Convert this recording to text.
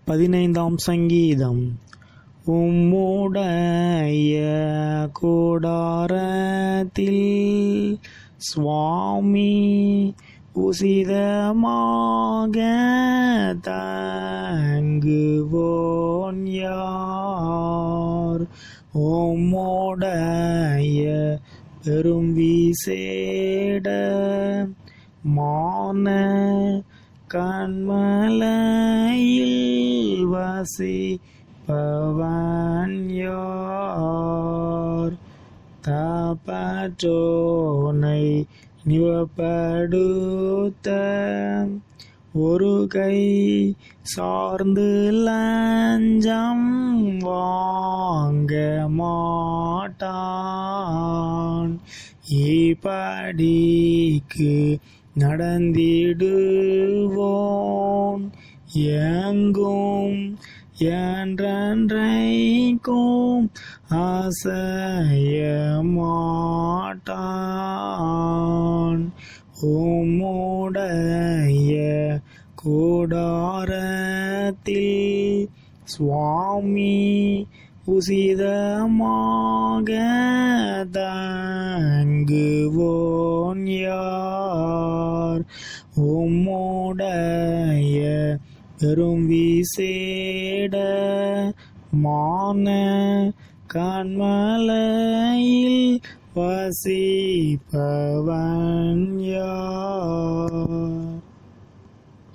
பதினைந்தாம் சங்கீதம் உம்முடைய கூடாரத்தில் சுவாமி உசிதமாக தங்குவோன் யார் உம்முடைய பெரும் விசேட மான கண்மலையில் வசிப்பவன் யார் தாப்பற்றோனை நிவப்படுத்த ஒரு கை சார்ந்து லஞ்சம் வாங்க மாட்டான் இப்படிக்கு நடந்திடுவோன் எங்கும் என்றென்றைக்கும் அசைய மாட்டான் உம்முடைய கூடாரத்தில் சுவாமி உசிதமாக தங்குவோன் யார் உம்முடைய பெரும் விசேட மான கண்மலையில் வசிப்பவன் யார்